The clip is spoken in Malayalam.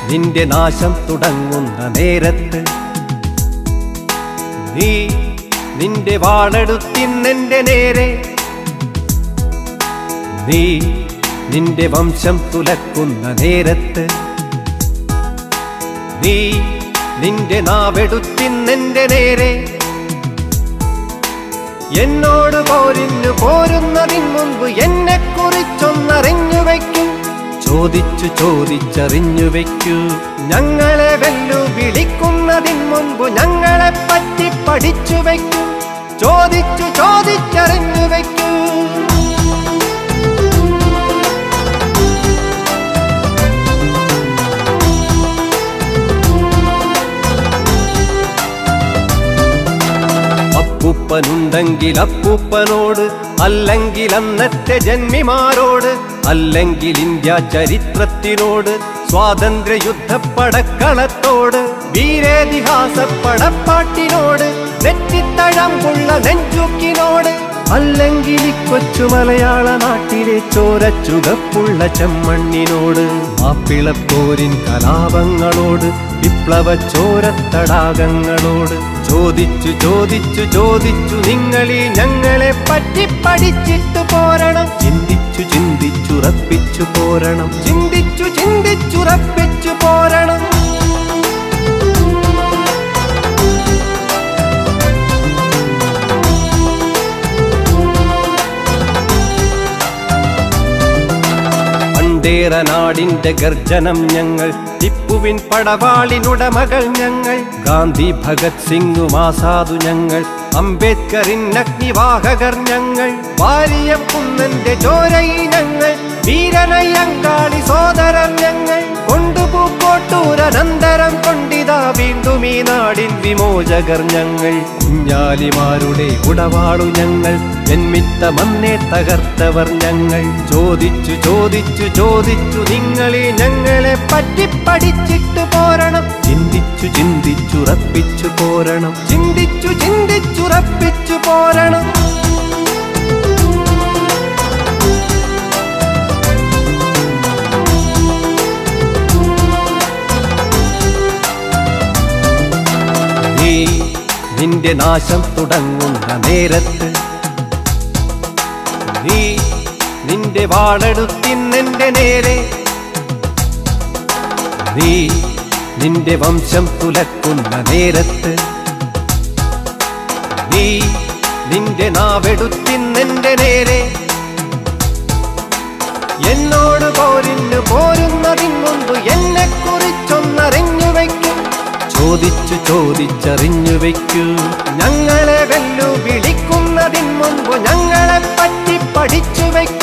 നിന്റെ നാശം തുടങ്ങുന്ന നേരത്ത് നീ നിന്റെ വാളെടുത്തിന്നെന്റെ നേരെ നീ നിന്റെ വംശം തുലക്കുന്ന നേരത്ത് നീ നിന്റെ നാവെടുത്തിന്നെന്റെ നേരെ എന്നോട് പോരിന്നു പോരുന്നതിൻ മുൻപ് എന്നെ കുറിച്ചൊന്നറിഞ്ഞു വയ്ക്കും ചോദിച്ചു ചോദിച്ചറിഞ്ഞു വയ്ക്കൂ ഞങ്ങളെ വെല്ലു വിളിക്കുന്നതിൻ മുൻപ് ഞങ്ങളെ പറ്റി പഠിച്ചു വയ്ക്കൂ ചോദിച്ചു ചോദിച്ചറിഞ്ഞു വയ്ക്കൂ അപ്പൂപ്പനുണ്ടെങ്കിൽ അപ്പൂപ്പനോട് അല്ലെങ്കിൽ അന്നത്തെ ജന്മിമാരോട് അല്ലെങ്കിൽ ഇന്ത്യ ചരിത്രത്തിനോട് സ്വാതന്ത്ര്യ യുദ്ധ പടക്കളത്തോട് വീരേതിഹാസ പടപ്പാട്ടിനോട് നെറ്റിത്തഴമ്പുള്ള നെഞ്ചുക്കിനോട് അല്ലെങ്കിൽ ഈ കൊച്ചു മലയാള നാട്ടിലെ ചോരച്ചുകപ്പുള്ള ചെമ്മണ്ണിനോട് മാപ്പിളപ്പോരിൻ കലാപങ്ങളോട് വിപ്ലവ ചോരത്തടാകങ്ങളോട് ചോദിച്ചു ചോദിച്ചു ചോദിച്ചു നിങ്ങളീ ഞങ്ങളെ പറ്റി പഠിച്ചിട്ട് പോരണം ചിന്തിച്ചു ചിന്തിച്ചുറപ്പിച്ചു പോരണം ചിന്തിച്ചു ചിന്തിച്ചുറപ്പിച്ചു പോരണം പണ്ടേറ നാടിന്റെ ഗർജനം ഞങ്ങൾ ടിപ്പുവിൻ പടവാളിനുടമകൾ ഞങ്ങൾ ഗാന്ധി ഭഗത് സിംഗും ആസാദു ഞങ്ങൾ അംബേദ്കറിൻ അഗ്നിവാഹകർ ഞങ്ങൾ വാരിയപ്പുന്നന്റെ ചോരയി ഞങ്ങൾ വീരനയ്യങ്കാളി സോദരർ ഞങ്ങൾ കൊണ്ടുപൂക്കോട്ടൂരനന്തരം കൊണ്ടിതാ വീണ്ടും ഈ നാടിൻ വിമോചകർ ഞങ്ങൾ കുഞ്ഞാലിമാരുടെ ഉടവാളു ഞങ്ങൾ ജന്മിത്ത മണ്ണെ തകർത്തവർ ഞങ്ങൾ ചോദിച്ചു ചോദിച്ചു ചോദിച്ചു നിങ്ങളെ ഞങ്ങളെ പറ്റി പഠിച്ചിട്ട് പോരണം ചിന്തിച്ചു ചിന്തിച്ചുറപ്പിച്ചു പോരണം ചിന്തിച്ചു ചിന്തിച്ചുറപ്പിച്ചു പോരണം നീ നിന്റെ നാശം തുടങ്ങുന്ന നേരത്ത് നീ നിന്റെ വാളെടുത്തിന്നെന്റെ നേരെ നീ നിന്റെ വംശം തുലക്കുന്ന നേരത്ത് നീ നിന്റെ നാവെടുത്തിന്നെന്റെ നേരെ എന്നോട് പോരിന് പോരുന്നതിൻ മുൻപ് എന്നെ കുറിച്ചൊന്നറിഞ്ഞു വയ്ക്കും ചോദിച്ചു ചോദിച്ചറിഞ്ഞു വയ്ക്കൂ ഞങ്ങളെ വെല്ലു വിളിക്കുന്നതിൻ മുൻപ് ഞങ്ങളെ പറ്റി പഠിച്ചു വയ്ക്കൂ